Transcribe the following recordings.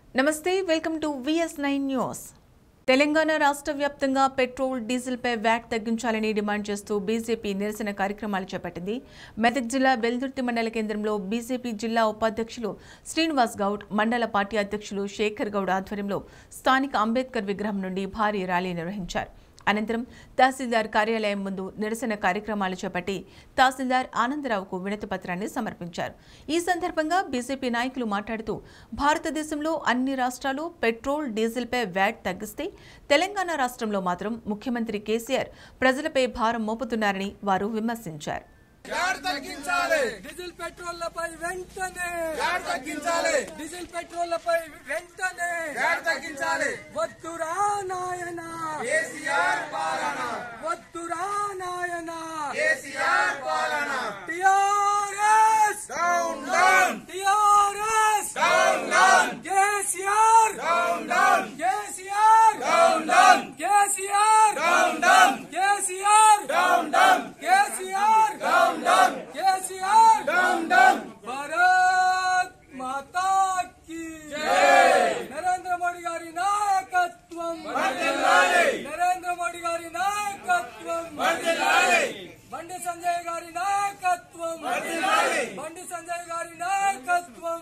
నమస్తే welcome to V S nine news Telangana రాష్ట్ర వ్యాప్తంగా పెట్రోల్ డీజిల్పై వ్యాట్ తగ్గించాలని డిమాండ్ చేస్తూ బీజేపీ నిరసన కార్యక్రమాలు చేపట్టింది మెదక్ జిల్లా వెల్దుర్తి మండల కేంద్రంలో బీజేపీ జిల్లా ఉపాధ్యక్షులు శ్రీనివాస్ గౌడ్ మండల పార్టీ అధ్యక్షులు శేఖర్ గౌడ్ ఆధ్వర్యంలో స్థానిక అంబేద్కర్ విగ్రహం నుండి భారీ ర్యాలీ నిర్వహించారు అనంతరం తహసీల్దార్ కార్యాలయం ముందు నిరసన కార్యక్రమాలు చేపట్టి తహసీల్దార్ ఆనందరావుకు వినతి పత్రాన్ని సమర్పించారు ఈ సందర్భంగా బీజేపీ నాయకులు మాట్లాడుతూ భారతదేశంలో అన్ని రాష్ట్రాలు పెట్రోల్ డీజిల్పై వ్యాట్ తగ్గిస్తే తెలంగాణ రాష్ట్రంలో మాత్రం ముఖ్యమంత్రి కేసీఆర్ ప్రజలపై భారం మోపుతున్నారని వారు విమర్శించారు యాడ్ తగ్గించాలి డీజిల్ పెట్రోళ్లపై వెంటనే యాడ్ తగ్గించాలి డీజిల్ పెట్రోళ్లపై వెంటనే యాడ్ తగ్గించాలి వద్దురా నాయన కేసీఆర్ పాలన వద్దురా నాయన కేసీఆర్ పాలన TRS down down TRS down down KCR down down KCR down down KCR down down KCR down down KCR down down KCR down down Bharat Mata కీ నరేంద్ర మోడీ గారి నాయకత్వం నరేంద్ర మోడీ గారి నాయకత్వం బండి సంజయ్ గారి నాయకత్వం బండి సంజయ్ గారి నాయకత్వం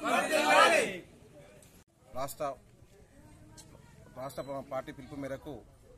రాష్ట్ర రాష్ట్ర పార్టీ పిలుపు మేరకు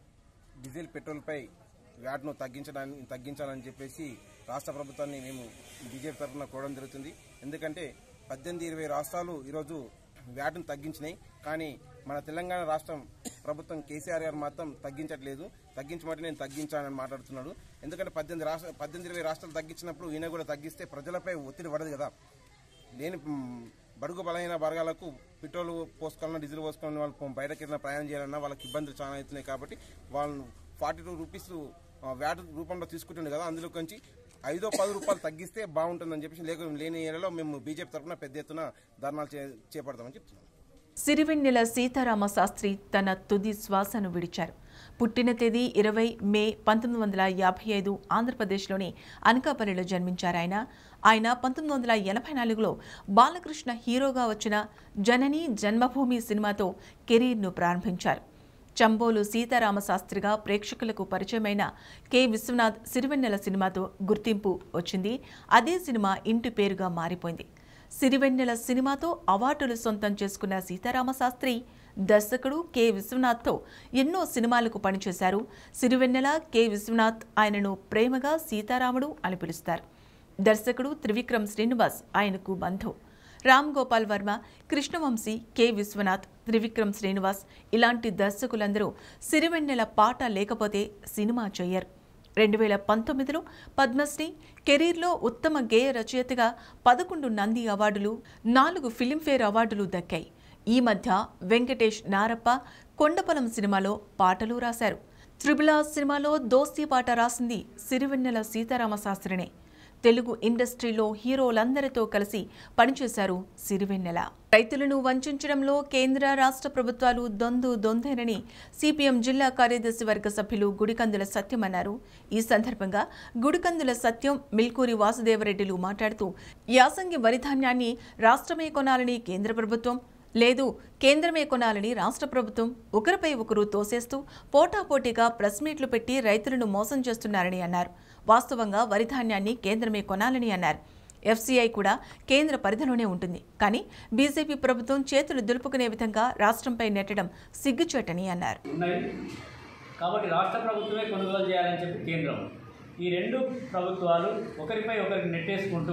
డీజిల్ పెట్రోల్పై వ్యాట్ను తగ్గించడానికి తగ్గించాలని చెప్పేసి రాష్ట్ర ప్రభుత్వాన్ని మేము బీజేపీ తరఫున కోవడం జరుగుతుంది ఎందుకంటే పద్దెనిమిది ఇరవై రాష్ట్రాలు ఈరోజు వ్యాట్ను తగ్గించినాయి కానీ మన తెలంగాణ రాష్ట్రం ప్రభుత్వం కేసీఆర్ గారు మాత్రం తగ్గించట్లేదు తగ్గించమంటే నేను తగ్గించానని మాట్లాడుతున్నాడు ఎందుకంటే పద్దెనిమిది రాష్ట్ర పద్దెనిమిది ఇరవై రాష్ట్రాలు తగ్గించినప్పుడు ఈయన కూడా తగ్గిస్తే ప్రజలపై ఒత్తిడి పడదు కదా లేని మ్, బడుగు బలమైన వర్గాలకు పెట్రోల్ పోసుకోవాలన్నా డీజిల్ పోసుకోవాలన్నా వాళ్ళు బయటకి ఏదైనా ప్రయాణం చేయాలన్నా వాళ్ళకి ఇబ్బందులు చాలా అవుతున్నాయి కాబట్టి వాళ్ళను ఫార్టీ టూ రూపీస్ వ్యాట్ రూపంలో తీసుకుంటుంది కదా అందులో కొంచెం ఐదో పది రూపాయలు తగ్గిస్తే బాగుంటుందని చెప్పేసి లేక లేని ఏరియాలో మేము బీజేపీ తరఫున పెద్ద ఎత్తున ధర్నాలు చే- చేపడతామని చెప్తున్నాం సిరివెన్నెల సీతారామ శాస్త్రి తన తుది శ్వాసను విడిచారు పుట్టిన తేదీ ఇరవై మే పంతొమ్మిది వందల యాభై ఐదు ఆంధ్రప్రదేశ్లోని అనకాపల్లిలో జన్మించారు ఆయన ఆయన పంతొమ్మిది వందల ఎనభై నాలుగులో బాలకృష్ణ హీరోగా వచ్చిన జనని జన్మభూమి సినిమాతో కెరీర్ను ప్రారంభించారు చంబోలు సీతారామ శాస్త్రిగా ప్రేక్షకులకు పరిచయమైన కె విశ్వనాథ్ సిరివెన్నెల సినిమాతో గుర్తింపు వచ్చింది అదే సినిమా ఇంటి పేరుగా మారిపోయింది సిరివెన్నెల సినిమాతో అవార్డులు సొంతం చేసుకున్న సీతారామ శాస్త్రి దర్శకుడు కె విశ్వనాథ్తో ఎన్నో సినిమాలకు పనిచేశారు సిరివెన్నెల కె విశ్వనాథ్ ఆయనను ప్రేమగా సీతారాముడు అని పిలుస్తారు దర్శకుడు త్రివిక్రమ్ శ్రీనివాస్ ఆయనకు బంధువు రామ్ గోపాల్ వర్మ కృష్ణవంశీ కె విశ్వనాథ్ త్రివిక్రమ్ శ్రీనివాస్ ఇలాంటి దర్శకులందరూ సిరివెన్నెల పాట లేకపోతే సినిమా చేయరు రెండు వేల పంతొమ్మిదిలో పద్మశ్రీ కెరీర్లో ఉత్తమ గేయ రచయితగా పదకొండు నంది అవార్డులు నాలుగు ఫిలింఫేర్ అవార్డులు దక్కాయి ఈ మధ్య వెంకటేష్ నారప్ప కొండపొలం సినిమాలో పాటలు రాశారు త్రిబులా సినిమాలో దోస్తీ పాట రాసింది సిరివెన్నెల సీతారామ శాస్త్రినే తెలుగు ఇండస్ట్రీలో హీరోలందరితో కలిసి పనిచేశారు సిరివెన్నెల రైతులను వంచడంలో కేంద్ర రాష్ట్ర ప్రభుత్వాలు దొందు దొందేనని సిపిఎం జిల్లా కార్యదర్శి వర్గ సభ్యులు గుడికందుల సత్యం అన్నారు ఈ సందర్భంగా గుడికందుల సత్యం మిల్కూరి వాసుదేవరెడ్డిలు మాట్లాడుతూ యాసంగి వరిధాన్యాన్ని రాష్ట్రమే కొనాలని కేంద్ర ప్రభుత్వం లేదు కేంద్రమే కొనాలని రాష్ట్ర ప్రభుత్వం ఒకరిపై ఒకరు తోసేస్తూ పోటాపోటీగా ప్రెస్ మీట్లు పెట్టి రైతులను మోసం చేస్తున్నారని అన్నారు వాస్తవంగా వరి ధాన్యాన్ని కేంద్రమే కొనాలని అన్నారు ఎఫ్సీఐ కూడా కేంద్ర పరిధిలోనే ఉంటుంది కానీ బీజేపీ ప్రభుత్వం చేతులు దులుపుకునే విధంగా రాష్ట్రంపై నెట్టడం సిగ్గుచేటని అన్నారు ఉన్నాయి కాబట్టి రాష్ట్ర ప్రభుత్వమే కొనుగోలు చేయాలని చెప్పి కేంద్రం ఈ రెండు ప్రభుత్వాలు ఒకరిపై ఒకరికి నెట్టేసుకుంటూ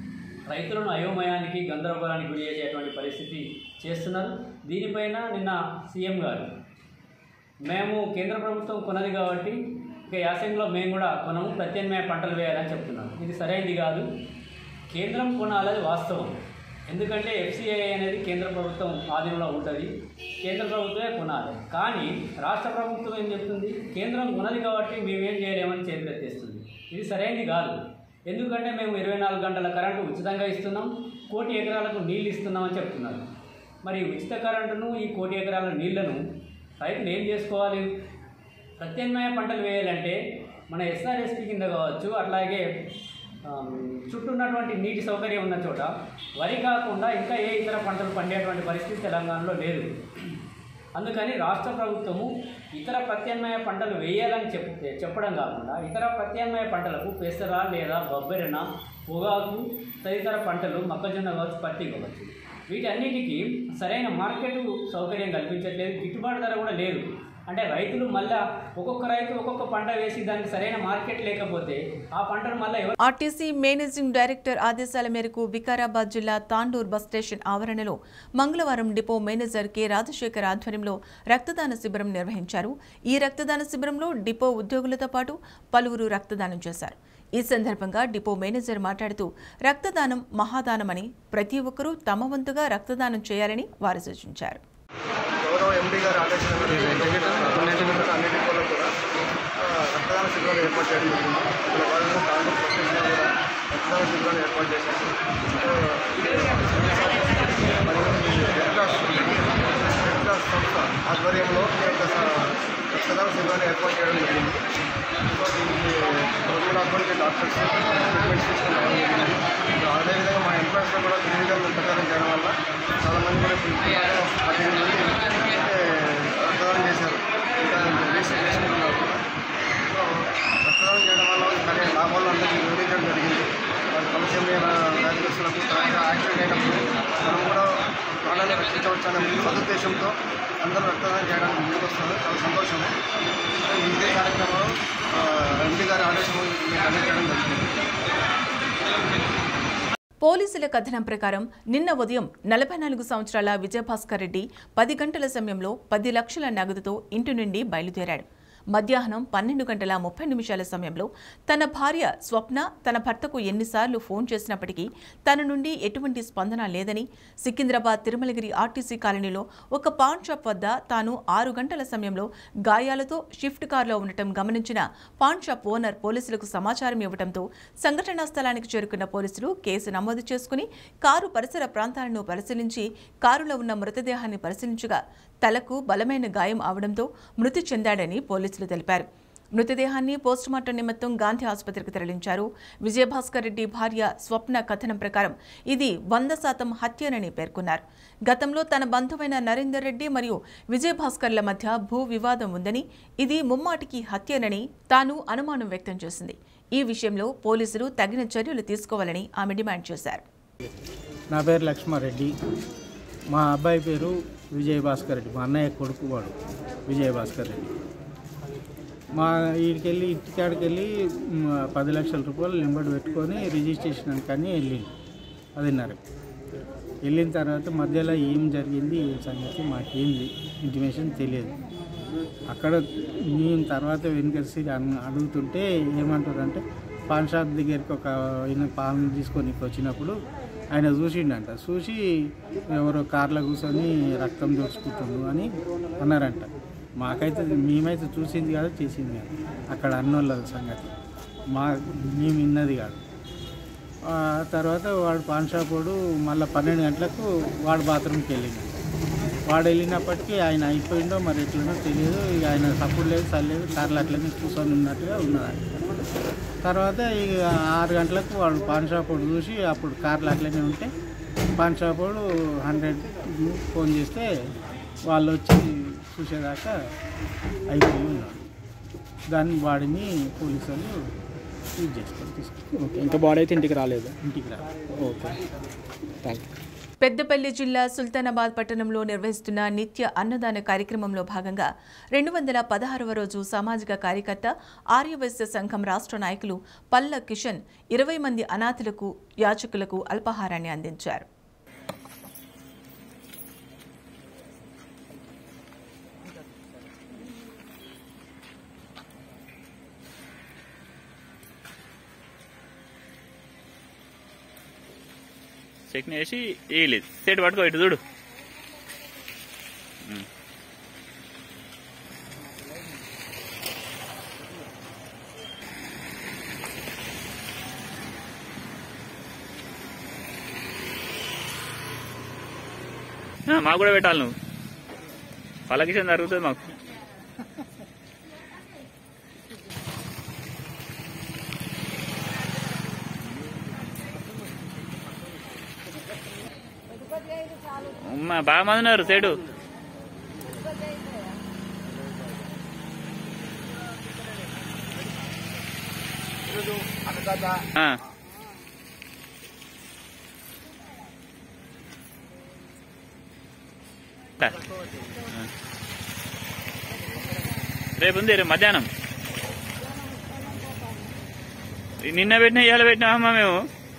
రైతులను అయోమయానికి గందరగోళానికి గురి చేసేటువంటి పరిస్థితి చేస్తున్నారు దీనిపైన నిన్న సీఎం గారు మేము కేంద్ర ప్రభుత్వం కొన్నది కాబట్టి ఇక యాసంగిలో మేము కూడా కొనము ప్రత్యామ్నాయ పంటలు వేయాలని చెప్తున్నాం ఇది సరైనది కాదు కేంద్రం కొనాలది వాస్తవం ఎందుకంటే ఎఫ్సిఐ అనేది కేంద్ర ప్రభుత్వం ఆధీనంలో ఉంటుంది కేంద్ర ప్రభుత్వమే కొనాలి కానీ రాష్ట్ర ప్రభుత్వం ఏం చెప్తుంది కేంద్రం కొనది కాబట్టి మేమేం చేయలేమని చేతులెత్తేస్తుంది ఇది సరైనది కాదు ఎందుకంటే మేము ఇరవై నాలుగు గంటల కరెంటు ఉచితంగా ఇస్తున్నాం కోటి ఎకరాలకు నీళ్ళు ఇస్తున్నామని చెప్తున్నారు మరి ఉచిత కరెంటును ఈ కోటి ఎకరాల నీళ్లను రైతులు ఏం చేసుకోవాలి ప్రత్యామ్నాయ పంటలు వేయాలంటే మన ఎస్ఆర్ఎస్పి కింద కావచ్చు అట్లాగే ఆమ్, చుట్టూ ఉన్నటువంటి నీటి సౌకర్యం ఉన్న చోట వరి కాకుండా ఇంకా ఏ ఇతర పంటలు పండేటువంటి పరిస్థితి తెలంగాణలో లేదు అందుకని రాష్ట్ర ప్రభుత్వము ఇతర ప్రత్యామ్నాయ పంటలు వేయాలని చెప్ చెప్పడం కాకుండా ఇతర ప్రత్యామ్నాయ పంటలకు పెసర లేదా బొబ్బెరన పొగాకు తదితర పంటలు మొక్కజొన్న కావచ్చు పత్తి కావచ్చు వీటన్నిటికీ సరైన మార్కెట్ సౌకర్యం కల్పించట్లేదు గిట్టుబాటు ధర కూడా లేదు అంటే రైతులు మళ్ళా ఒక్కొక్క రైతు ఒక్కొక్క పంట వేసి దానికి సరైన మార్కెట్ లేకపోతే ఆ పంటను మళ్ళీ ఎవరు ఆర్టీసీ మేనేజింగ్ డైరెక్టర్ ఆదేశాల మేరకు వికారాబాద్ జిల్లా తాండూర్ బస్ స్టేషన్ ఆవరణలో మంగళవారం డిపో మేనేజర్ కె రాజశేఖర్ ఆధ్వర్యంలో రక్తదాన శిబిరం నిర్వహించారు ఈ రక్తదాన శిబిరంలో డిపో ఉద్యోగులతో పాటు పలువురు రక్తదానం చేశారు ఈ సందర్భంగా డిపో మేనేజర్ మాట్లాడుతూ రక్తదానం మహాదానమని ప్రతి ఒక్కరూ తమ వంతుగా రక్తదానం చేయాలని వారు సూచించారు గౌరవ ఎండీ గారి ఆదేశాల మేరకు అన్ని డిపోలో కూడా ఆ, రక్తదాన శిబిరాలు ఏర్పాటు చేయడం జరిగింది ఇలా భాగంగా కాంగ్రెస్ పక్షంలో కూడా రక్తదాన శిబిరాలు ఏర్పాటు చేశారు ఆ, మరియు ఈ రెడ్ క్రాస్ రెడ్ క్రాస్ సంస్థ ఆధ్వర్యంలో ఈ యొక్క స- రక్తదాన శిబిరాన్ని ఏర్పాటు చేయడం జరిగింది సో దీనికి గవర్నమెంట్ హాస్పిటల్కి డాక్టర్స్ ట్రీట్మెంట్స్ తీసుకుని రావడం జరిగింది అదేవిధంగా మా ఎంప్లాయీస్లో కూడా వినియోగం ప్రచారం చేయడం వల్ల చాలామంది కూడా ఇప్పుడు పదిహేను మంది ఏ, రక్తదానం చేశారు ఇంకా రిజిస్టర్ చేసుకుంటున్నారు కూడా. సో రక్తదానం చేయడం వల్ల కలిగే లాభాలు అందరికీ వివరించడం జరిగింది వాళ్ళ కలసీమియా వ్యాధిగ్రస్తులకు తర్వాత యాక్సిడెంట్ అయినప్పుడు మనం కూడా ప్రాణాన్ని రక్షించవచ్చు అనే సదుద్దేశంతో అందరూ రక్తదానం చేయడానికి ముందుకు వస్తున్నారు చాలా సంతోషం సో ఇదే కార్యక్రమం ఎంపీ గారి ఆదేశం కండక్ట్ చేయడం జరుగుతుంది పోలీసుల కథనం ప్రకారం నిన్న ఉదయం నలభై నాలుగు సంవత్సరాల విజయభాస్కర్ రెడ్డి పది గంటల సమయంలో పది లక్షల నగదుతో ఇంటి నుండి బయలుదేరాడు మధ్యాహ్నం పన్నెండు గంటల ముప్పై నిమిషాల సమయంలో తన భార్య స్వప్న తన భర్తకు ఎన్నిసార్లు ఫోన్ చేసినప్పటికీ తన నుండి ఎటువంటి స్పందన లేదని సికింద్రాబాద్ తిరుమలగిరి ఆర్టీసీ కాలనీలో ఒక పాన్ షాప్ వద్ద తాను ఆరు గంటల సమయంలో గాయాలతో షిఫ్ట్ కారులో ఉండటం గమనించిన పాన్ షాప్ ఓనర్ పోలీసులకు సమాచారం ఇవ్వడంతో సంఘటనా స్థలానికి చేరుకున్న పోలీసులు కేసు నమోదు చేసుకుని కారు పరిసర ప్రాంతాలను పరిశీలించి కారులో ఉన్న మృతదేహాన్ని పరిశీలించగా తలకు బలమైన గాయం అవడంతో మృతి చెందాడని పోలీసులు తెలిపారు మృతదేహాన్ని పోస్టుమార్టం నిమిత్తం గాంధీ ఆసుపత్రికి తరలించారు విజయభాస్కర్ రెడ్డి భార్య స్వప్న కథనం ప్రకారం ఇది వంద శాతం హత్యనని పేర్కొన్నారు గతంలో తన బంధువైన నరేందర్ రెడ్డి మరియు విజయభాస్కర్ల మధ్య భూ వివాదం ఉందని ఇది ముమ్మాటికి హత్యనని తాను అనుమానం వ్యక్తం చేసింది ఈ విషయంలో పోలీసులు తగిన చర్యలు తీసుకోవాలని ఆమె డిమాండ్ చేశారు నా పేరు లక్ష్మారెడ్డి మా అబ్బాయి పేరు విజయ్ భాస్కర్ రెడ్డి మా అన్నయ్య కొడుకు వాడు విజయ్ భాస్కర్ రెడ్డి మా వీడికెళ్ళి ఇంటికాడికి వెళ్ళి మ్, పది లక్షల రూపాయలు నింబడి పెట్టుకొని రిజిస్ట్రేషన్ కానీ వెళ్ళింది పదిన్నర వెళ్ళిన తర్వాత మధ్యలో ఏం జరిగింది ఏం సంగతి మాకేం ఇంటిమేషన్ తెలియదు అక్కడ మేము తర్వాత వెనుకసి అడుగుతుంటే ఏమంటారంటే పాన్ షాప్ దగ్గరికి ఒక ఆయన పాన్ తీసుకొని వచ్చినప్పుడు ఆయన చూసిండంట చూసి ఎవరో కార్లో కూర్చొని రక్తం దోచుకుంటుండు అని అన్నారంట మాకైతే మేమైతే చూసింది కాదు చేసింది కాదు అక్కడ అన్నోళ్ళ సంగతి మా మేము విన్నది కాదు ఆ తర్వాత వాడు పాన్ షాప్ వాడు మళ్ళీ పన్నెండు గంటలకు వాడు బాత్రూమ్కి వెళ్ళిండు వాడు వెళ్ళినప్పటికీ ఆయన అయిపోయిండో మరి ఎట్లనో తెలియదు ఇక ఆయన సపోర్ట్ లేదు చల్లలేదు కార్లు అట్లనే కూర్చొని ఉన్నట్టుగా ఉన్నది తర్వాత ఇక ఆరు గంటలకు వాడు పాన్ షాప్ వాడు చూసి అప్పుడు కార్లు అట్లనే ఉంటే పాన్ షాప్ వాడు హండ్రెడ్ ఫోన్ చేస్తే వాళ్ళు వచ్చి చూసేదాకా అయిపోయి ఉన్నాడు దాన్ని వాడిని పోలీసు వాళ్ళు యూజ్ చేసుకొని తీసుకుంటారు ఓకే ఇంకా బాడీ అయితే ఇంటికి రాలేదు ఇంటికి రా ఓకే థ్యాంక్ యూ పెద్దపల్లి జిల్లా సుల్తానాబాద్ పట్టణంలో నిర్వహిస్తున్న నిత్య అన్నదాన కార్యక్రమంలో భాగంగా రెండు వందల పదహారవ రోజు సామాజిక కార్యకర్త ఆర్యవైశ్య సంఘం రాష్ట్ర నాయకులు పల్ల కిషన్ ఇరవై మంది అనాథులకు యాచకులకు అల్పాహారాన్ని అందించారు చట్నీ వేసి వేయలేదు సెట్ పట్టుకో ఇటు చూడు ఉమ్. ఆ, మాకు కూడా పెట్టాలి నువ్వు పలకిషన్ జరుగుతుంది మాకు అమ్మా బాగా మంది ఉన్నారు సైడు ఆ. ఆ. రేపు ఉంది రేపు మధ్యాహ్నం నిన్న పెట్టినా ఇవాళ పెట్టినా అమ్మా మేము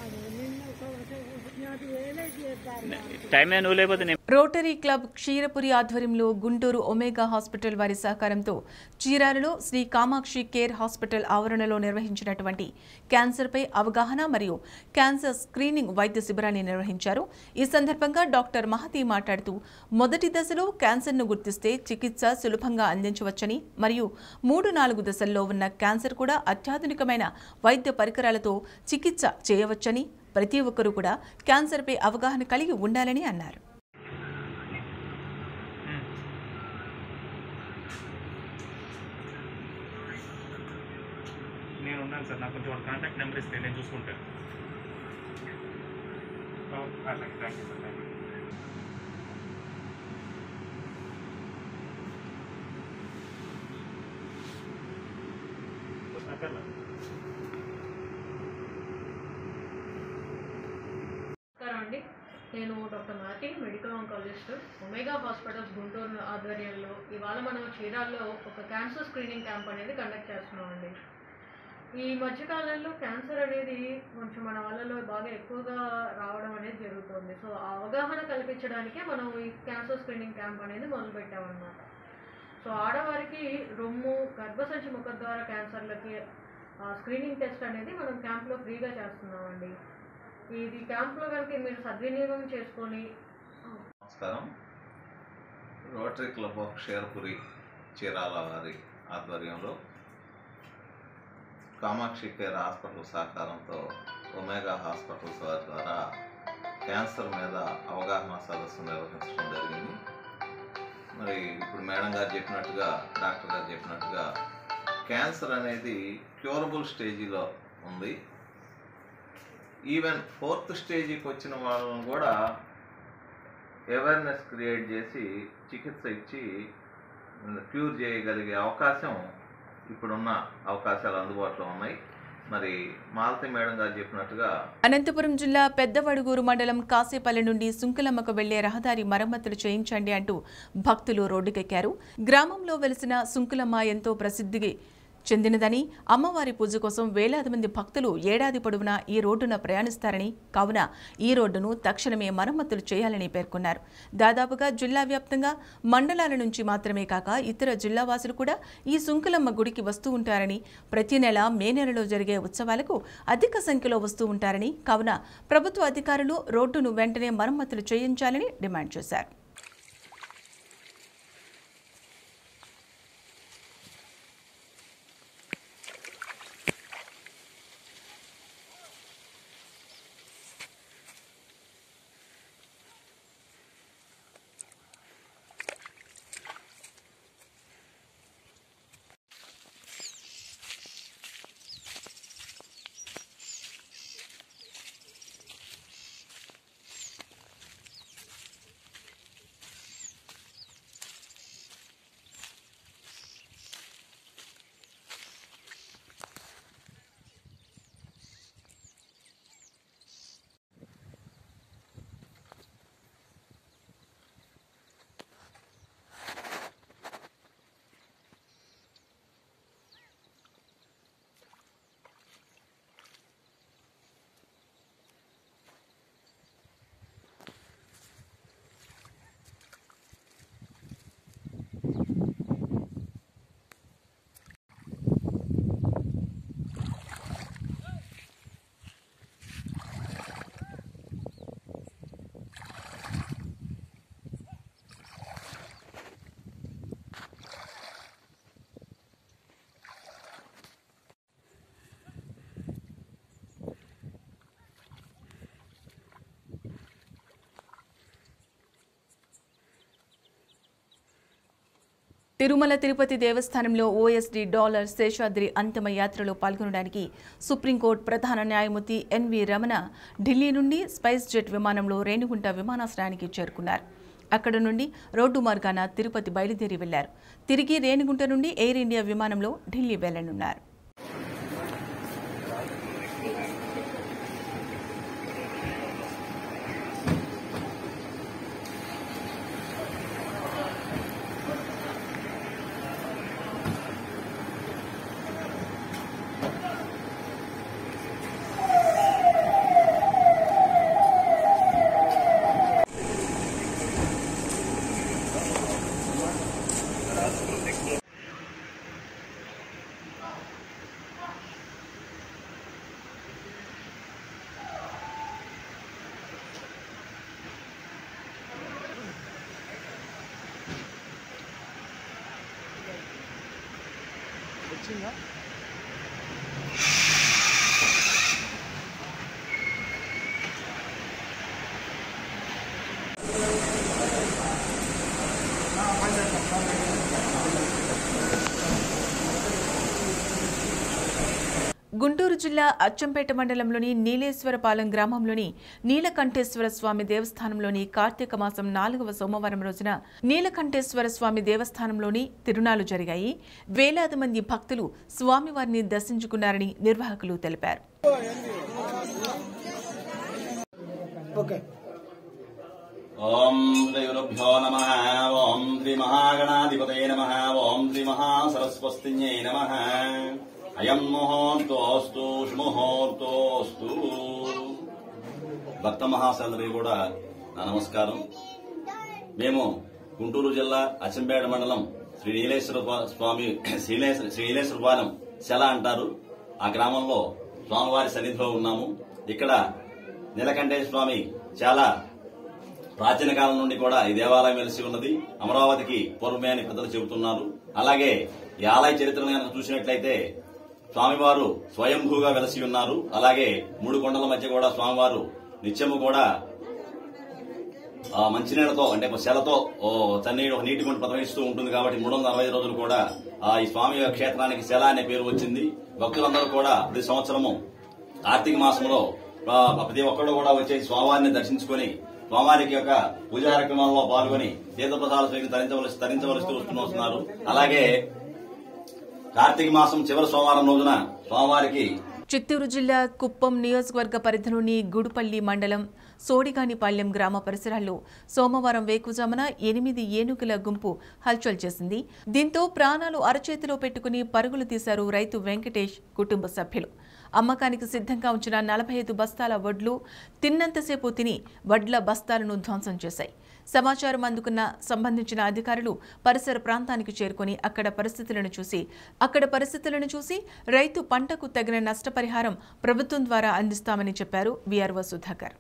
టైం మీద నువ్వు లేకపోతే నేను రోటరీ క్లబ్ క్షీరపురి ఆధ్వర్యంలో గుంటూరు ఒమేగా హాస్పిటల్ వారి సహకారంతో చీరాలలో శ్రీ కామాక్షి కేర్ హాస్పిటల్ ఆవరణలో నిర్వహించినటువంటి క్యాన్సర్పై అవగాహన మరియు క్యాన్సర్ స్క్రీనింగ్ వైద్య శిబిరాన్ని నిర్వహించారు ఈ సందర్భంగా డాక్టర్ మహతి మాట్లాడుతూ మొదటి దశలో క్యాన్సర్ను గుర్తిస్తే చికిత్స సులభంగా అందించవచ్చని మరియు మూడు నాలుగు దశల్లో ఉన్న క్యాన్సర్ కూడా అత్యాధునికమైన వైద్య పరికరాలతో చికిత్స చేయవచ్చని ప్రతి ఒక్కరూ కూడా క్యాన్సర్పై అవగాహన కలిగి ఉండాలని అన్నారు నేను ఉన్నాను సార్ నాకు కొంచెం కాంటాక్ట్ నెంబర్ ఇస్తే నేను చూసుకుంటాను ఓ, అలాగే thank you sir thank you అక్కర్లేదు నమస్కారం అండి నేను doctor Mathi medical oncologist Omega hospitals Guntur ఆధ్వర్యంలో ఇవాళ మనం చీరాల్లో ఒక క్యాన్సర్ స్క్రీనింగ్ క్యాంప్ అనేది కండక్ట్ చేస్తున్నామండి ఈ మధ్యకాలంలో క్యాన్సర్ అనేది కొంచెం మన వాళ్ళలో బాగా ఎక్కువగా రావడం అనేది జరుగుతుంది సో ఆ అవగాహన కల్పించడానికే మనం ఈ క్యాన్సర్ స్క్రీనింగ్ క్యాంప్ అనేది మొదలుపెట్టామన్నమాట సో ఆడవారికి రొమ్ము గర్భసంచి ముఖద్వార క్యాన్సర్లకి స్క్రీనింగ్ టెస్ట్ అనేది మనం క్యాంప్లో ఫ్రీగా చేస్తున్నామండి ఇది క్యాంప్లో కనుక మీరు సద్వినియోగం చేసుకొని నమస్కారం Rotary Club of Sherpuri Chirala వారి ఆధ్వర్యంలో కామాక్షి కేర్ హాస్పిటల్ సహకారంతో ఒమేగా హాస్పిటల్స్ వారి ద్వారా క్యాన్సర్ మీద అవగాహన సదస్సు నిర్వహించడం జరిగింది మరి ఇప్పుడు మేడం గారు చెప్పినట్టుగా డాక్టర్ గారు చెప్పినట్టుగా క్యాన్సర్ అనేది క్యూరబుల్ స్టేజీలో ఉంది ఈవెన్ ఫోర్త్ స్టేజీకి వచ్చిన వాళ్ళని కూడా అవేర్నెస్ క్రియేట్ చేసి చికిత్స ఇచ్చి క్యూర్ చేయగలిగే అవకాశం ఇప్పుడున్న అవకాశాలు అందుబాటులో ఉన్నాయి మరి మాలతి మేడం గారు చెప్పినట్టుగా అనంతపురం జిల్లా పెద్దవడుగూరు మండలం కాసేపల్లి నుండి సుంకులమ్మకు వెళ్లే రహదారి మరమ్మతులు చేయించండి అంటూ భక్తులు రోడ్డుకెక్కారు గ్రామంలో వెలిసిన సుంకులమ్మ ఎంతో ప్రసిద్ధికి చెందినదని అమ్మవారి పూజ కోసం వేలాది మంది భక్తులు ఏడాది పొడవునా ఈ రోడ్డున ప్రయాణిస్తారని కావున ఈ రోడ్డును తక్షణమే మరమ్మతులు చేయాలని పేర్కొన్నారు దాదాపుగా జిల్లా వ్యాప్తంగా మండలాల నుంచి మాత్రమే కాక ఇతర జిల్లావాసులు కూడా ఈ సుంకులమ్మ గుడికి వస్తూ ఉంటారని ప్రతి నెల మే నెలలో జరిగే ఉత్సవాలకు అధిక సంఖ్యలో వస్తూ ఉంటారని కావున ప్రభుత్వ అధికారులు రోడ్డును వెంటనే మరమ్మతులు చేయించాలని డిమాండ్ చేశారు తిరుమల తిరుపతి దేవస్థానంలో ఓఎస్డీ డాలర్ శేషాద్రి అంతిమ యాత్రలో పాల్గొనడానికి సుప్రీంకోర్టు ప్రధాన న్యాయమూర్తి ఎన్వి రమణ ఢిల్లీ నుండి స్పైస్ జెట్ విమానంలో రేణిగుంట విమానాశ్రయానికి చేరుకున్నారు అక్కడ నుండి రోడ్డు మార్గాన తిరుపతి బయలుదేరి వెళ్లారు తిరిగి రేణిగుంట నుండి ఎయిర్ ఇండియా విమానంలో ఢిల్లీ వెళ్లనున్నారు గుంటూరు జిల్లా అచ్చంపేట మండలంలోని నీలేశ్వరపాలెం గ్రామంలోని నీలకంఠేశ్వర స్వామి దేవస్థానంలోని కార్తీక మాసం నాలుగవ సోమవారం రోజున నీలకంఠేశ్వర స్వామి దేవస్థానంలోని తిరునాళ్లు జరిగాయి వేలాది మంది భక్తులు స్వామివారిని దర్శించుకున్నారని నిర్వాహకులు తెలిపారు ఓం శ్రీ గురుభ్యో నమ ఓం శ్రీ మహాగణాధిపతయ నమ ఓం శ్రీ మహాసరస్వస్తిన్యై నమ అయం ముహూర్తోస్తు శుముహూర్తోస్తు భక్త మహాశలందరికీ కూడా నా నమస్కారం మేము గుంటూరు జిల్లా అచ్చంపేట మండలం శ్రీ నీలేశ్వర పా- స్వామి శ్రీలేశ్వర శ్రీ నీలేశ్వరపాలెం శల అంటారు ఆ గ్రామంలో స్వామివారి సన్నిధిలో ఉన్నాము ఇక్కడ నీలకంఠేశ్వర స్వామి చాలా ప్రాచీన కాలం నుండి కూడా ఈ దేవాలయం వెలిసి ఉన్నది అమరావతికి పూర్వమే అని పెద్దలు చెబుతున్నారు అలాగే ఈ ఆలయ చరిత్రను కనుక చూసినట్లయితే స్వామివారు స్వయంభూగా వెలసి ఉన్నారు అలాగే మూడు కొండల మధ్య కూడా స్వామివారు నిత్యము కూడా ఆ మంచినీళ్లతో అంటే శలతో ఓ చన్నీడు ఒక నీటి గుంట ప్రవహిస్తూ ఉంటుంది కాబట్టి మూడు వందల అరవై రోజులు కూడా ఆ ఈ స్వామి క్షేత్రానికి శల అనే పేరు వచ్చింది భక్తులందరూ కూడా ప్రతి సంవత్సరము కార్తీక మాసంలో ఆ, ప్రతి ఒక్కరు కూడా వచ్చే స్వామివారిని దర్శించుకొని స్వామివారికి యొక్క పూజా కార్యక్రమాల్లో పాల్గొని తీర్థప్రసాద స్వీకరించి తరించవలసి తరించవలసి వస్తూ వస్తున్నారు అలాగే కార్తీక మాసం చివరి సోమవారం రోజున స్వామివారికి చిత్తూరు జిల్లా కుప్పం నియోజకవర్గ పరిధిలోని గుడుపల్లి మండలం సోడిగానిపాలెం గ్రామ పరిసరాల్లో సోమవారం వేకుజామున ఎనిమిది ఏనుగుల గుంపు హల్చల్ చేసింది దీంతో ప్రాణాలు అరచేతిలో పెట్టుకుని పరుగులు తీశారు రైతు వెంకటేష్ కుటుంబ సభ్యులు అమ్మకానికి సిద్ధంగా ఉంచిన నలభై ఐదు బస్తాల వడ్లు తిన్నంతసేపు తిని వడ్ల బస్తాలను ధ్వంసం చేశాయి సమాచారం అందుకున్న సంబంధించిన అధికారులు పరిసర ప్రాంతానికి చేరుకొని అక్కడ పరిస్థితులను చూసి అక్కడ పరిస్థితులను చూసి రైతు పంటకు తగిన నష్టపరిహారం ప్రభుత్వం ద్వారా అందిస్తామని చెప్పారు వీఆర్ఓ సుధాకర్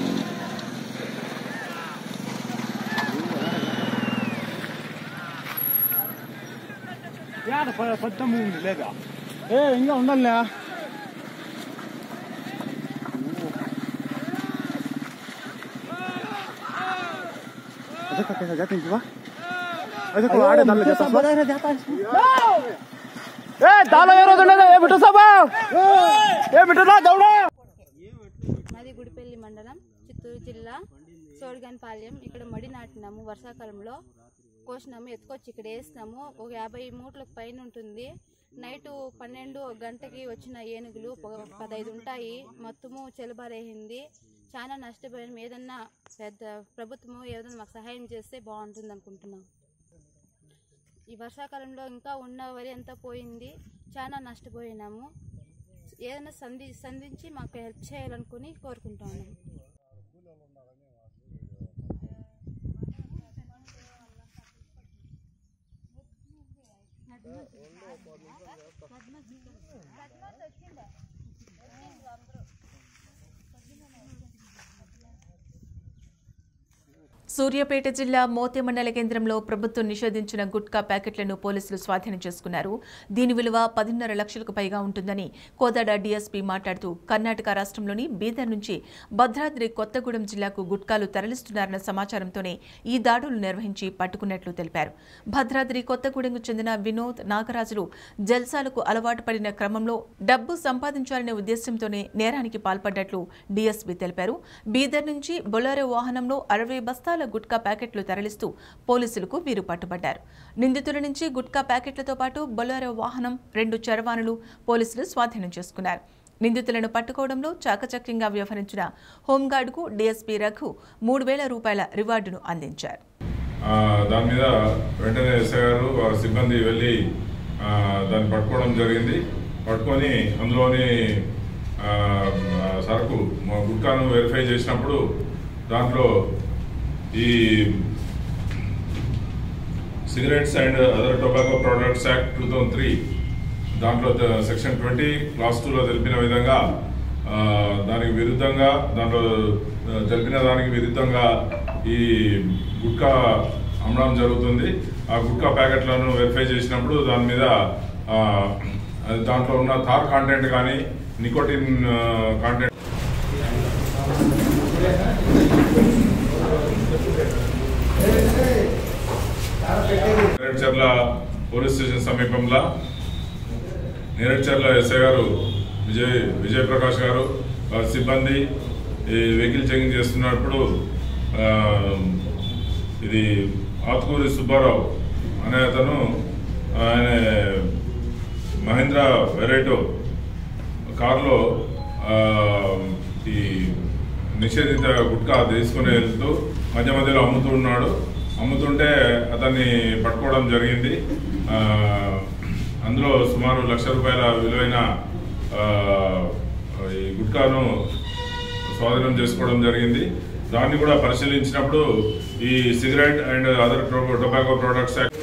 ఏడ పద్దము ఉంది లేదా ఏ ఇంకా ఉండాలే ఏ దాలో ఏ రోజు ఉండదు ఏ బిట్టు సభ ఏ బిట్టునా దౌడా మాది గుడిపల్లి మండలం చిత్తూరు జిల్లా సోడిగానిపాలెం ఇక్కడ మడి నాటినాము వర్షాకాలంలో కోసినాము ఎత్తుకొచ్చి ఇక్కడ వేసినాము ఒక యాభై మూట్లకు పైన ఉంటుంది నైట్ పన్నెండు ఒక గంటకి వచ్చిన ఏనుగులు ప- పదహైదు ఉంటాయి మొత్తము చెలబారేసింది చాలా నష్టపోయాము ఏదన్నా పెద్ద ప్రభుత్వము ఏదైనా మాకు సహాయం చేస్తే బాగుంటుంది అనుకుంటున్నాం ఈ వర్షాకాలంలో ఇంకా ఉన్న వరి అంతా పోయింది చాలా నష్టపోయినాము ఏదైనా సంధి సంధించి మాకు హెల్ప్ చేయాలనుకుని కోరుకుంటున్నాము సూర్యాపేట జిల్లా మోతే మండల కేంద్రంలో ప్రభుత్వం నిషేధించిన గుట్కా ప్యాకెట్లను పోలీసులు స్వాధీనం చేసుకున్నారు దీని విలువ పదిన్నర లక్షలకు పైగా ఉంటుందని కోదాడ డీఎస్పీ మాట్లాడుతూ కర్ణాటక రాష్ట్రంలోని బీదర్ నుంచి భద్రాద్రి కొత్తగూడెం జిల్లాకు గుట్కాలు తరలిస్తున్నారన్న సమాచారంతోనే ఈ దాడులు నిర్వహించి పట్టుకున్నట్లు తెలిపారు భద్రాద్రి కొత్తగూడెంకు చెందిన వినోద్ నాగరాజులు జల్సాలకు అలవాటు పడిన క్రమంలో డబ్బు సంపాదించాలనే ఉద్దేశంతోనే నేరానికి పాల్పడ్డట్లు డీఎస్పీ తెలిపారు బీదర్ నుంచి బొలారో వాహనంలో అరవై బస్తాల లక్షల గుట్కా ప్యాకెట్లు తరలిస్తూ పోలీసులకు వీరు పట్టుబడ్డారు నిందితుల నుంచి గుట్కా ప్యాకెట్లతో పాటు బొలెరో వాహనం రెండు చరవాణులు పోలీసులు స్వాధీనం చేసుకున్నారు నిందితులను పట్టుకోవడంలో చాకచక్యంగా వ్యవహరించిన హోంగార్డుకు డీఎస్పీ రఘు మూడు వేల రూపాయల రివార్డును అందించారు ఆ, దాని మీద వెంటనే ఎస్ఐ గారు వారి సిబ్బంది వెళ్ళి ఆ, దాన్ని పట్టుకోవడం జరిగింది పట్టుకొని అందులోని ఆ, ఆ, సరుకు మా గుట్కాను వెరిఫై చేసినప్పుడు దాంట్లో ఈ cigarettes and other tobacco products act two thousand three దాంట్లో త- సెక్షన్ ట్వంటీ క్లాస్ టూలో తెలిపిన విధంగా ఆ, దానికి విరుద్ధంగా దాంట్లో ఆ, తెలిపిన దానికి విరుద్ధంగా ఈ గుట్కా అమ్మడం జరుగుతుంది ఆ గుట్కా ప్యాకెట్లను వెరిఫై చేసినప్పుడు దాని మీద ఆ, అది దాంట్లో ఉన్న థార్ కాంటెంట్ కానీ nicotine content Neredcherla police station సమీపంలో నేరేడ్చర్ల ఎస్ఐ గారు విజయ్ విజయ్ ప్రకాష్ గారు వారి సిబ్బంది ఈ వెహికల్ చెకింగ్ చేస్తున్నప్పుడు ఆ, ఇది ఆత్కూరి సుబ్బారావు అనే అతను ఆయన మహేంద్ర వెరైటో కారులో ఆ, ఈ నిషేధిత గుట్కా తీసుకుని వెళ్తూ మధ్య మధ్యలో అమ్ముతూ ఉన్నాడు అమ్ముతుంటే అతన్ని పట్టుకోవడం జరిగింది ఆ, అందులో సుమారు లక్ష రూపాయల విలువైన ఆ, ఈ గుట్కాను స్వాధీనం చేసుకోవడం జరిగింది దాన్ని కూడా పరిశీలించినప్పుడు ఈ cigarette and other tobacco products act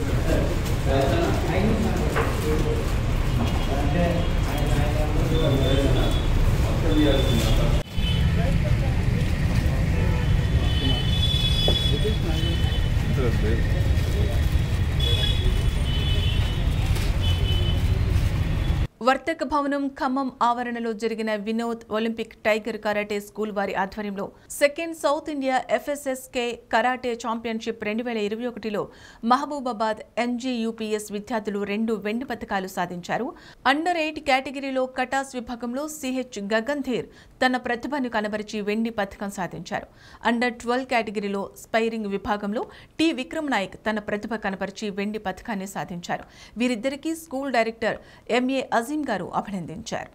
వర్తక భవనం ఖమ్మం ఆవరణలో జరిగిన Vinod Olympic tiger karate school వారి ఆధ్వర్యంలో second south India FSSK karate championship రెండు వేల ఇరవై ఒకటిలో మహబూబాబాద్ ఎన్జీయూపీఎస్ విద్యార్థులు రెండు వెండి పథకాలు సాధించారు అండర్ ఎయిట్ కేటగిరీలో కటాస్ విభాగంలో సిహెచ్ గగన్ ధీర్ తన ప్రతిభను కనబరిచి వెండి పథకం సాధించారు అండర్ ట్వెల్వ్ కేటగిరీలో స్పైరింగ్ విభాగంలో టి విక్రమ్ నాయక్ తన ప్రతిభ కనబరిచి వెండి పథకాన్ని సాధించారు వీరిద్దరికీ స్కూల్ డైరెక్టర్ ఎంఏ అజీం గారు అభినందించారు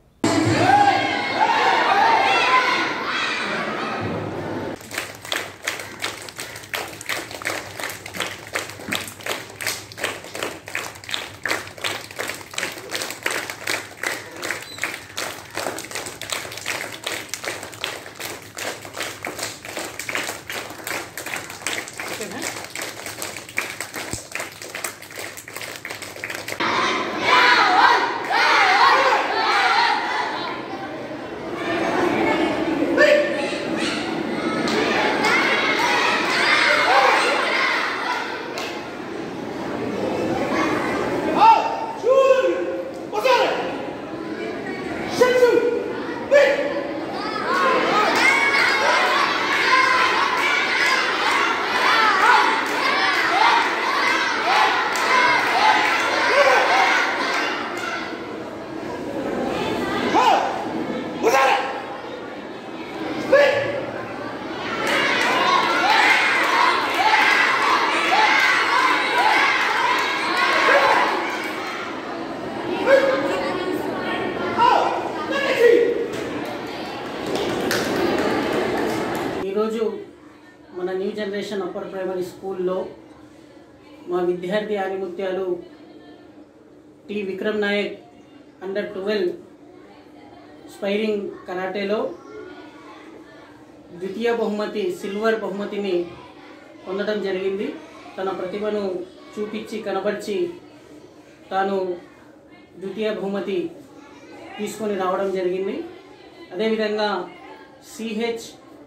ఈరోజు మన న్యూ జనరేషన్ అప్పర్ ప్రైమరీ స్కూల్లో మా విద్యార్థి ఆనిముత్యాలు T Vikram Naik under twelve sparring కరాటేలో ద్వితీయ బహుమతి సిల్వర్ బహుమతిని పొందడం జరిగింది తన ప్రతిభను చూపించి కనబరిచి తాను ద్వితీయ బహుమతి తీసుకొని రావడం జరిగింది అదేవిధంగా CH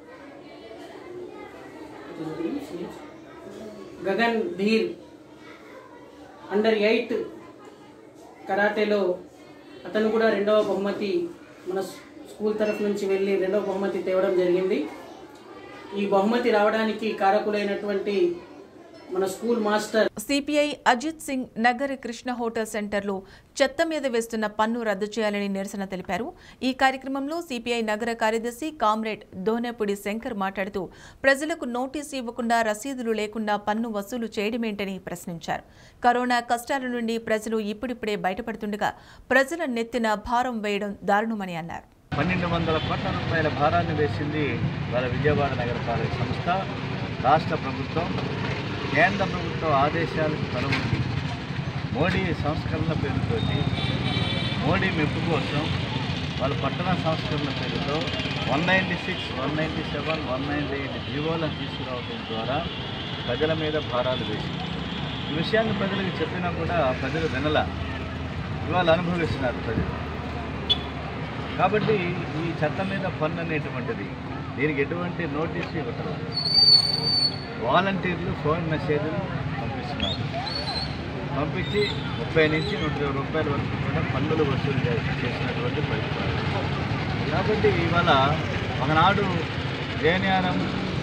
Gagan Dheer under eight కరాటేలో అతను కూడా రెండవ బహుమతి మన స్కూల్ తరఫు నుంచి వెళ్ళి రెండవ బహుమతి తేవడం జరిగింది ఈ బహుమతి రావడానికి కారకులైనటువంటి మన school master CPI Ajit Singh Nagar Krishna hotel సెంటర్లో చెత్త మీద వేస్తున్న పన్ను రద్దు చేయాలని నిరసన తెలిపారు ఈ కార్యక్రమంలో సిపిఐ నగర కార్యదర్శి కామ్రేడ్ దోనెపుడి శంకర్ మాట్లాడుతూ ప్రజలకు నోటీసు ఇవ్వకుండా రసీదులు లేకుండా పన్ను వసూలు చేయడమేంటని ప్రశ్నించారు కరోనా కష్టాల నుండి ప్రజలు ఇప్పుడిప్పుడే బయటపడుతుండగా ప్రజల నెత్తిన భారం వేయడం దారుణమని అన్నారు పన్నెండు వందల కోట్ల రూపాయల భారాన్ని వేసింది వాళ్ళ విజయవాడ నగరపాలక సంస్థ రాష్ట్ర ప్రభుత్వం కేంద్ర ప్రభుత్వ ఆదేశాలకు తలవండి మోడీ సంస్కరణ పేరుతోటి మోడీ మెప్పు కోసం వాళ్ళ పట్టణ సంస్కరణ పేరుతో one ninety six one ninety seven one ninety eight జీవోలను తీసుకురావడం ద్వారా ప్రజల మీద భారాలు వేసింది ఈ విషయాన్ని ప్రజలకు చెప్పినా కూడా ప్రజలు వినల ఇవాళ అనుభవిస్తున్నారు ప్రజలు కాబట్టి ఈ చట్టం మీద పన్ను అనేటువంటిది దీనికి ఎటువంటి నోటీసు ఇవ్వటం వాలంటీర్లు ఫోన్ మెసేజ్లు పంపిస్తున్నారు పంపించి ముప్పై నుంచి నూట ఇరవై రూపాయల వరకు కూడా పన్నులు వసూలు చే- చేసినటువంటి పరిస్థితులు కాబట్టి ఇవాళ ఒకనాడు జేఎన్ఆర్ఎం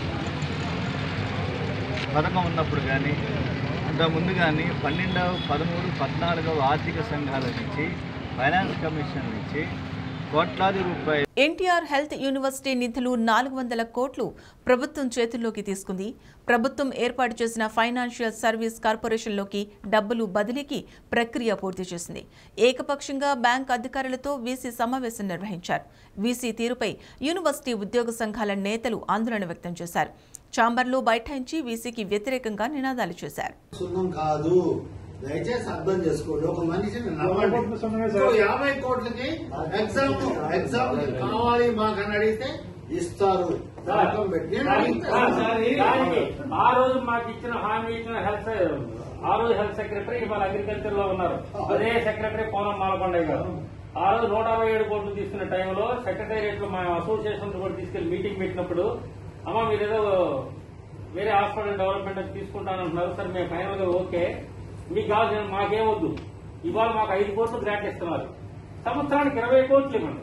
పథకం ఉన్నప్పుడు కానీ అంత ముందు కానీ పన్నెండవ పదమూడు పద్నాలుగవ ఆర్థిక సంఘాల నుంచి ఫైనాన్స్ కమిషన్ నుంచి కోట్లాది రూపాయలు ఎన్టీఆర్ హెల్త్ యూనివర్సిటీ నిధులు నాలుగు వందల కోట్లు ప్రభుత్వం చేతుల్లోకి తీసుకుంది ప్రభుత్వం ఏర్పాటు చేసిన ఫైనాన్షియల్ సర్వీస్ కార్పొరేషన్లోకి డబ్బులు బదిలీకి ప్రక్రియ పూర్తి చేసింది ఏకపక్షంగా బ్యాంక్ అధికారులతో వీసీ సమావేశం నిర్వహించారు వీసీ తీరుపై యూనివర్సిటీ ఉద్యోగ సంఘాల నేతలు ఆందోళన వ్యక్తం చేశారు చాంబర్లో బైఠాయించి వీసీకి వ్యతిరేకంగా నినాదాలు చేశారు సున్నం కాదు దయచేసి అర్థం చేసుకోండి ఒక మనిషిని నమ్మండి సో యాభై కోట్లకి ఎగ్జామ్ ఎగ్జామ్ కావాలి మాకు అని అడిగితే ఇస్తారు సంతకం పెట్టి నేను అడుగుతాను. ఆ రోజు మాకు ఇచ్చిన హామీ ఇచ్చిన హెల్త్ ఆ రోజు హెల్త్ సెక్రటరీ ఇవాళ అగ్రికల్చర్ లో ఉన్నారు అదే సెక్రటరీ పోనం మాలకొండయ్య గారు ఆ రోజు నూట అరవై ఏడు కోట్లు తీసుకున్న టైంలో సెక్రటేరియట్ లో మా అసోసియేషన్ కూడా తీసుకెళ్లి మీటింగ్ పెట్టినప్పుడు అమ్మ మీరేదో వేరే హాస్పిటల్ డెవలప్మెంట్ తీసుకుంటానంటున్నారు సార్ మేము ఫైనల్ గా ఓకే మీకు కావాల్సిన మాకేమొద్దు ఇవాళ మాకు ఐదు కోట్లు గ్రాంట్ ఇస్తున్నారు సంవత్సరానికి ఇరవై కోట్లు ఇవ్వండి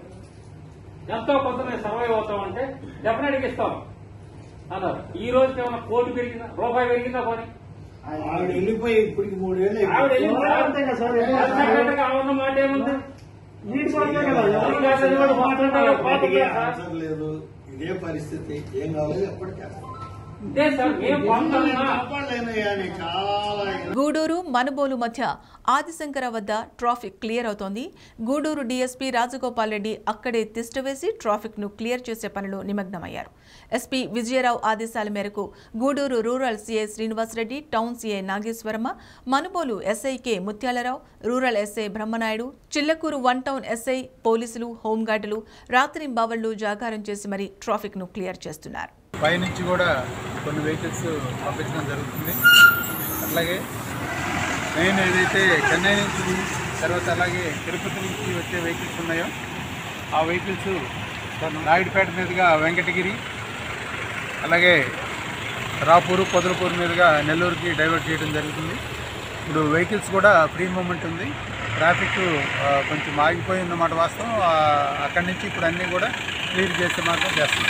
ఎంతో కొంత మేము సర్వైవ్ అవుతామంటే డెఫినెట్ గా ఇస్తాం అన్నారు ఈ రోజు ఏమైనా కోటి పెరిగిందా రూపాయి పెరిగిందా పోనీ ఆవిడ వెళ్ళిపోయి ఇప్పటికి మూడేళ్ళు ఆవిడ వెళ్ళింది సార్. అంతే కదా సార్. హెల్త్ సెక్రటరీగా ఆవిడ ఉన్న మాట ఏముంది నీకు అంతే కదా. అది కాదు, అది కూడా మాట్లాడాలి. బయటికి ఆన్సర్ లేదు ఇదే పరిస్థితి ఏం కావాలి ఎప్పటికీ ఇదే సార్ మేము పొందన్నా కాపాడలేనయ్యా అని చాలా గూడూరు మనుబోలు మధ్య ఆదిశంకర వద్ద ట్రాఫిక్ క్లియర్ అవుతోంది గూడూరు డీఎస్పీ రాజగోపాల్ రెడ్డి అక్కడే తిష్టవేసి ట్రాఫిక్ ను క్లియర్ చేసే పనిలో నిమగ్నమయ్యారు ఎస్పీ విజయరావు ఆదేశాల మేరకు Gudur rural CI Srinivasareddy town CI Nageswaramma Manubolu ఎస్ఐకే Mutyalarao rural SI Brahmanaidu Chillakuru one town SI పోలీసులు హోంగార్డులు రాత్రింబావళ్లు జాగారం చేసి మరీ ట్రాఫిక్ ను క్లియర్ చేస్తున్నారు పైనుంచి కూడా కొన్ని వెహికల్స్ పంపించడం జరుగుతుంది అట్లాగే మెయిన్ ఏదైతే చెన్నై నుంచి తర్వాత అలాగే తిరుపతి నుంచి వచ్చే వెహికల్స్ ఉన్నాయో ఆ వెహికల్స్ నాయుడుపేట మీదుగా వెంకటగిరి అలాగే రాపూరు పొదలపూరు మీదుగా నెల్లూరుకి డైవర్ట్ చేయడం జరుగుతుంది ఇప్పుడు వెహికల్స్ కూడా ఫ్రీ మూమెంట్ ఉంది ట్రాఫిక్ ఆ, కొంచెం ఆగిపోయి ఉన్నమాట వాస్తవం ఆ, అక్కడి నుంచి ఇప్పుడు అన్నీ కూడా క్లియర్ చేసే మార్గం చేస్తున్నాం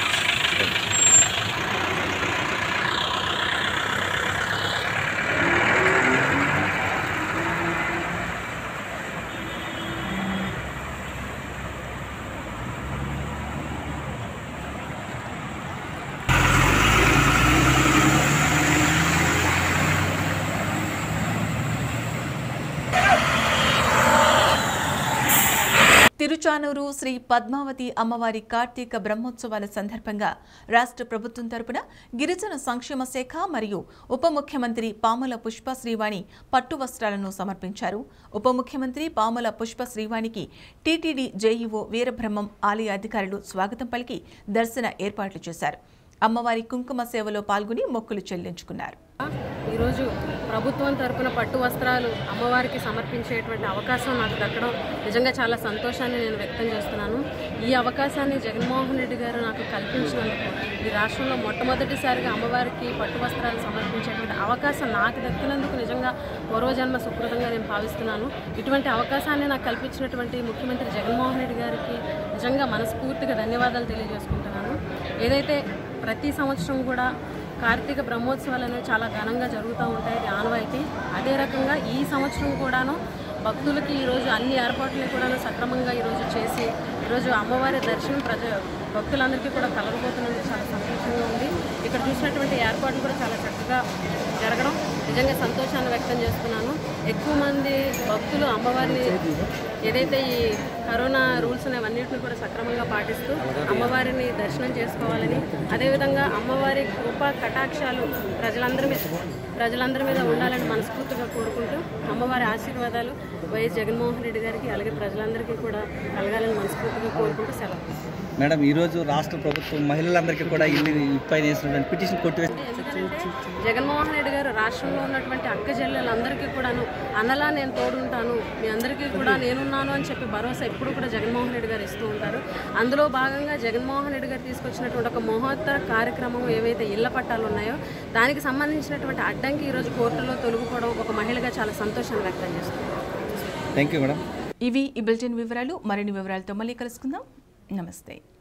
తిరుచానూరు శ్రీ పద్మావతి అమ్మవారి కార్తీక బ్రహ్మోత్సవాల సందర్భంగా రాష్ట్ర ప్రభుత్వం తరపున గిరిజన సంక్షేమ శాఖ మరియు ఉప ముఖ్యమంత్రి పాముల పుష్ప శ్రీవాణి పట్టు వస్త్రాలను సమర్పించారు ఉప ముఖ్యమంత్రి పాముల పుష్ప శ్రీవాణికి టీటీడీ జేఈఓ వీరబ్రహ్మం ఆలయ అధికారులు స్వాగతం పలికి దర్శన ఏర్పాట్లు చేశారు అమ్మవారి కుంకుమ సేవలో పాల్గొని మొక్కులు చెల్లించుకున్నారు ఈరోజు ప్రభుత్వం తరపున పట్టు వస్త్రాలు అమ్మవారికి సమర్పించేటువంటి అవకాశం నాకు దక్కడం నిజంగా చాలా సంతోషాన్ని నేను వ్యక్తం చేస్తున్నాను ఈ అవకాశాన్ని జగన్మోహన్ రెడ్డి గారు నాకు కల్పించినందుకు ఈ రాష్ట్రంలో మొట్టమొదటిసారిగా అమ్మవారికి పట్టు వస్త్రాలు సమర్పించేటువంటి అవకాశం నాకు దక్కినందుకు నిజంగా పూర్వజన్మ సుకృతంగా నేను భావిస్తున్నాను ఇటువంటి అవకాశాన్ని నాకు కల్పించినటువంటి ముఖ్యమంత్రి జగన్మోహన్ రెడ్డి గారికి నిజంగా మనస్ఫూర్తిగా ధన్యవాదాలు తెలియజేసుకుంటున్నాను ఏదైతే ప్రతి సంవత్సరం కూడా కార్తీక బ్రహ్మోత్సవాలు అనేవి చాలా ఘనంగా జరుగుతూ ఉంటాయి ఇది ఆనవాయితీ అదే రకంగా ఈ సంవత్సరం కూడాను భక్తులకి ఈరోజు అన్ని ఏర్పాట్లు కూడా సక్రమంగా ఈరోజు చేసి ఈరోజు అమ్మవారి దర్శనం ప్రజ భక్తులందరికీ కూడా కలగబోతున్నందుకు చాలా సంతోషంగా ఉంది ఇక్కడ చూసినటువంటి ఏర్పాట్లు కూడా చాలా చక్కగా జరగడం నిజంగా సంతోషాన్ని వ్యక్తం చేస్తున్నాను ఎక్కువ మంది భక్తులు అమ్మవారిని ఏదైతే ఈ కరోనా రూల్స్ అనేవన్నింటిని కూడా సక్రమంగా పాటిస్తూ అమ్మవారిని దర్శనం చేసుకోవాలని అదేవిధంగా అమ్మవారి కృప కటాక్షాలు ప్రజలందరి మీద ప్రజలందరి మీద ఉండాలని మనస్ఫూర్తిగా కోరుకుంటూ అమ్మవారి ఆశీర్వాదాలు వైఎస్ జగన్మోహన్ రెడ్డి గారికి అలాగే ప్రజలందరికీ కూడా కలగాలని మనస్ఫూర్తిగా కోరుకుంటూ సెలవు మేడం ఈరోజు రాష్ట్ర ప్రభుత్వం మహిళలందరికీ కూడా ఇల్లు పైన వేసినటువంటి పిటిషన్ కొట్టివేసి జగన్మోహన్ రెడ్డి గారు రాష్ట్రంలో ఉన్నటువంటి అక్క చెల్లెలందరికీ కూడాను అన్నలా నేను తోడుంటాను మీ అందరికీ కూడా నేనున్నాను అని చెప్పి భరోసా ఎప్పుడు కూడా జగన్మోహన్ రెడ్డి గారు ఇస్తూ ఉంటారు అందులో భాగంగా జగన్మోహన్ రెడ్డి గారు తీసుకొచ్చినటువంటి ఒక మహోత్తర కార్యక్రమం ఏవైతే ఇళ్ల పట్టాలు ఉన్నాయో దానికి సంబంధించినటువంటి అడ్డంకి ఈరోజు కోర్టులో తొలగిపోవడం ఒక మహిళగా చాలా సంతోషాన్ని వ్యక్తం చేస్తుంది థ్యాంక్ యూ మేడం ఇవి ఈ బులెటిన్ వివరాలు మరిన్ని వివరాలతో మళ్ళీ కలుసుకుందాం నమస్తే